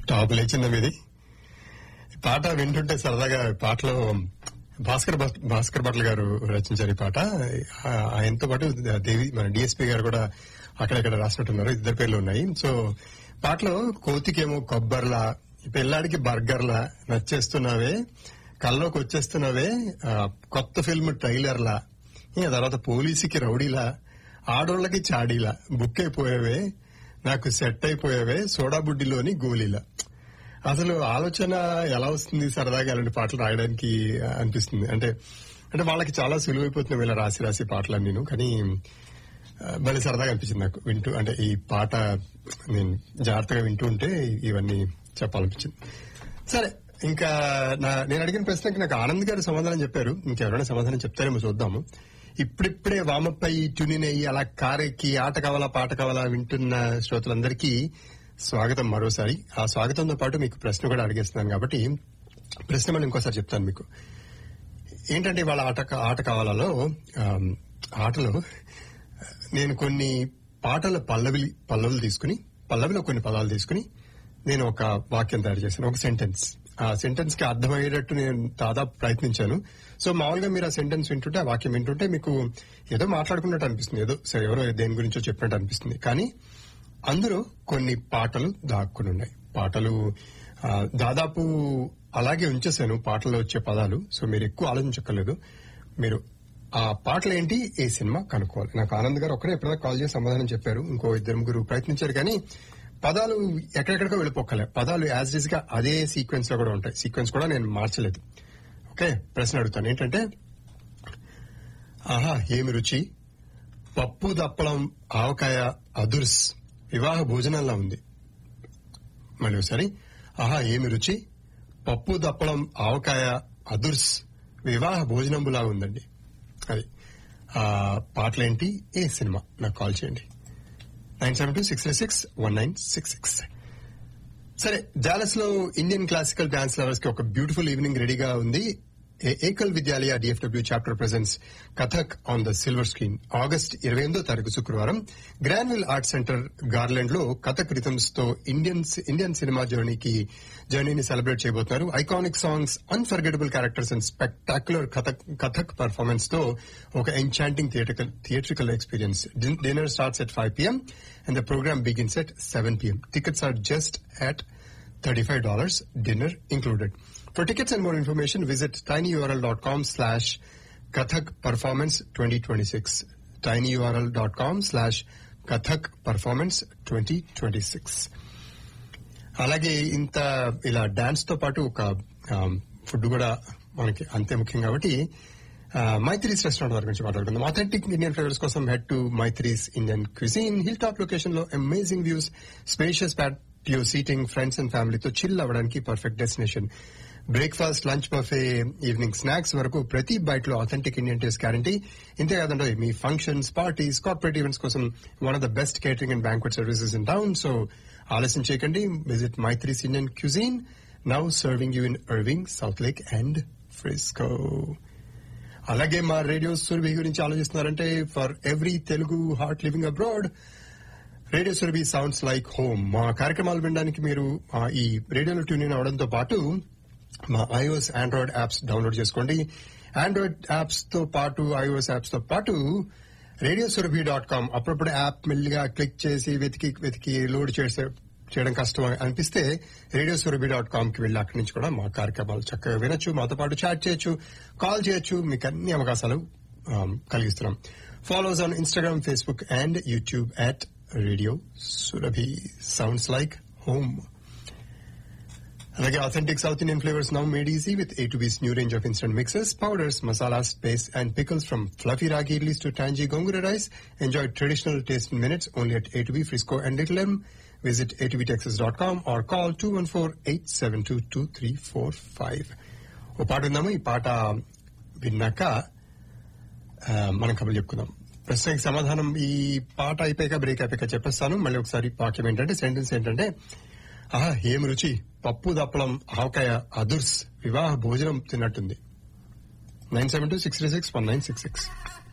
Top లేచిందా మీది పాట వింటుంటే సరదాగా పాటలో భాస్కర్ భట్- భాస్కర్ భట్ల గారు రచించారు ఈ పాట ఆ- ఆయనతో పాటు దేవి మన డిఎస్పీ గారు కూడా అక్కడక్కడ రాసినట్టున్నారు ఇద్దరు పేర్లు ఉన్నాయి సో పాటలో కోతికేమో కొబ్బర్లా పిల్లాడికి బర్గర్లా నచ్చేస్తున్నావే కల్లోకి వచ్చేస్తున్నావే ఆ, కొత్త ఫిల్మ్ ట్రైలర్లా ఇంకా తర్వాత పోలీసుకి రౌడీలా ఆడోళ్ళకి చాడీలా బుక్ అయిపోయావే నాకు సెట్ అయిపోయావే సోడా బుడ్డిలోని గోలీలా అసలు ఆలోచన ఎలా వస్తుంది సరదాగా అలాంటి పాటలు రాయడానికి అనిపిస్తుంది అంటే అంటే వాళ్ళకి చాలా సులువైపోతుంది వీళ్ళ రాసి రాసి పాటలు నేను కానీ ఆ, భలే సరదాగా అనిపించింది నాకు వింటూ అంటే ఈ పాట నేను జాగ్రత్తగా వింటూ ఉంటే ఇవన్నీ చెప్పాలనిపించింది సరే ఇంకా నా నేను అడిగిన ప్రశ్నకి నాకు ఆనంద్ గారు సమాధానం చెప్పారు ఇంకెవరైనా సమాధానం చెప్తారేమో చూద్దాము ఇప్పుడిప్పుడే వామపై ట్యూనిన్ అయ్యి అలా కారెక్కి ఆట కావాలా పాట కావాలా వింటున్న శ్రోతలందరికీ స్వాగతం మరోసారి ఆ స్వాగతంతో పాటు మీకు ప్రశ్న కూడా అడిగేస్తున్నాను కాబట్టి ప్రశ్న మళ్ళీ ఇంకోసారి చెప్తాను మీకు ఏంటంటే వాళ్ళ ఆట ఆట కావాలలో ఆమ్, ఆటలో నేను కొన్ని పాటల పల్లవి పల్లవులు తీసుకుని పల్లవిలో కొన్ని పదాలు తీసుకుని నేను ఒక వాక్యం తయారు చేశాను ఒక సెంటెన్స్ ఆ సెంటెన్స్ కి అర్థమయ్యేటట్టు నేను దాదాపు ప్రయత్నించాను సో మామూలుగా మీరు ఆ సెంటెన్స్ వింటుంటే ఆ వాక్యం వింటుంటే మీకు ఏదో మాట్లాడుకున్నట్టు అనిపిస్తుంది ఏదో సరే ఎవరో దేని గురించో చెప్పినట్టు అనిపిస్తుంది కానీ అందులో కొన్ని పాటలు దాక్కుని ఉన్నాయి పాటలు ఆ, దాదాపు అలాగే ఉంచేశాను పాటల్లో వచ్చే పదాలు సో మీరు ఎక్కువ ఆలోచించక్కర్లేదు మీరు ఆ పాటలు ఏంటి ఏ సినిమా కనుక్కోవాలి నాకు ఆనంద్ గారు ఒక్కడే ఎప్పుడైనా కాల్ చేసి సమాధానం చెప్పారు ఇంకో ఇద్దరు ముగ్గురు ప్రయత్నించారు కానీ పదాలు ఎక్కడెక్కడికో వెళ్ళిపోకలే పదాలు యాజ్ ఇస్ గా అదే సీక్వెన్స్ లో కూడా ఉంటాయి సీక్వెన్స్ కూడా నేను మార్చలేదు ఓకే ప్రశ్న అడుగుతాను ఏంటంటే ఆహా ఏమి రుచి పప్పు దప్పలం ఆవకాయ అదుర్స్ వివాహ భోజనంలా ఉంది మళ్ళీ ఒకసారి ఆహా ఏమి రుచి పప్పు దప్పలం ఆవకాయ అదుర్స్ వివాహ భోజనంబులా ఉందండి అది ఆ పాటలేంటి ఏ సినిమా నాకు కాల్ చేయండి nine seven two six six one nine six six సరే డాలస్ లో ఇండియన్ క్లాసికల్ డాన్స్ లవర్స్ కి ఒక బ్యూటిఫుల్ ఈవినింగ్ రెడీగా ఉంది ఏ- Ekal Vidyalaya DFW chapter presence Kathak on the silver screen August ఇరవై ఎనిమిదో తారీఖు శుక్రవారం గ్రాన్విల్ ఆర్ట్ సెంటర్ గార్లెండ్ లో కథక్ రిథమ్స్ తో ఇండియన్ ఇండియన్ సినిమా జర్నీకి జర్నీని సెలబ్రేట్ చేయబోతున్నారు iconic songs unforgettable characters and spectacular Kathak Kathak performance తో ఒక enchanting theatrical theatrical experience dinner starts at five PM and the program begins at seven PM tickets are just at $35, dinner included. For tickets and more information, visit tinyurl.com slash Kathak Performance 2026. tinyurl.com slash Kathak Performance 2026. అలాగే ఇంత ఇలా dance తో పాటు ఒక food కూడా మనకి అంతే ముఖ్యం కాబట్టి మైత్రీస్ రెస్టారెంట్ వారి గురించి మాట్లాడుకుందాం అథెంటిక్ ఇండియన్ ఫ్లేవర్స్ కోసం head to Maitri's Indian cuisine hill top location లో amazing views spacious patio seating friends and ఫ్యామిలీతో చిల్ అవ్వడానికి perfect destination breakfast lunch buffet evening snacks వరకు ప్రతి బైట్ లో అథెంటిక్ ఇండియన్ టేస్ట్ గ్యారంటీ ఇంతే కాదండి మీ ఫంక్షన్స్ పార్టీస్ కార్పొరేట్ ఈవెంట్స్ కోసం one of the best catering and banquet services in town so ఆలస్యం చేయకండి visit Maitri's Indian cuisine now serving you in Irving South Lake and Frisco అలాగే మా radio Surabhi గురించి ఆలోచిస్తున్నారంటే for every Telugu heart living abroad radio Surabhi sounds like home మా కార్యక్రమాలు వినడానికి మీరు ఆ, ఈ రేడియోలో ట్యూన్ ఇన్ అవడంతో పాటు మా ఐఓఎస్ ఆండ్రాయిడ్ యాప్స్ డౌన్లోడ్ చేసుకోండి ఆండ్రాయిడ్ యాప్స్ తో పాటు ఐఓఎస్ యాప్స్ తో పాటు రేడియో సురభి డాట్ కామ్ అప్పుడప్పుడు యాప్ మెల్లిగా క్లిక్ చేసి వెతికి వెతికి లోడ్ చేసే చేయడం కష్టం అనిపిస్తే రేడియో సురభి డాట్ కామ్ కి వెళ్ళి అక్కడి నుంచి కూడా మా కార్యక్రమాలు చక్కగా వినొచ్చు మాతో పాటు చాట్ చేయొచ్చు కాల్ చేయొచ్చు మీకు అన్ని అవకాశాలు um, కలిగిస్తున్నాం follow us on Instagram Facebook and YouTube at radio Surabhi sounds like home అలాగే authentic South Indian flavors now made easy with A to B's new range of instant mixes, powders, masalas, paste, and pickles from fluffy ragi idlis to tangy gongura rice. Enjoy traditional taste in minutes only at A to B Frisco and Little M. Visit atobtexas.com or call 214-872-2345. ఓ పాట ఉందాము ఈ పాట విన్నాక ఆ, మనం కబుర్లు చెప్పుకుందాం ప్రశ్నకి సమాధానం ఈ పాట అయిపోయాక బ్రేక్ అయిపోయాక చెప్పేస్తాను మళ్ళీ ఒకసారి వాక్యం ఏంటంటే సెంటెన్స్ ఏంటంటే ఆహా ఏం రుచి పప్పు దప్పలం ఆవకాయ అదుర్స్ వివాహ భోజనం తిన్నట్టుంది nine seven two six three six one nine six six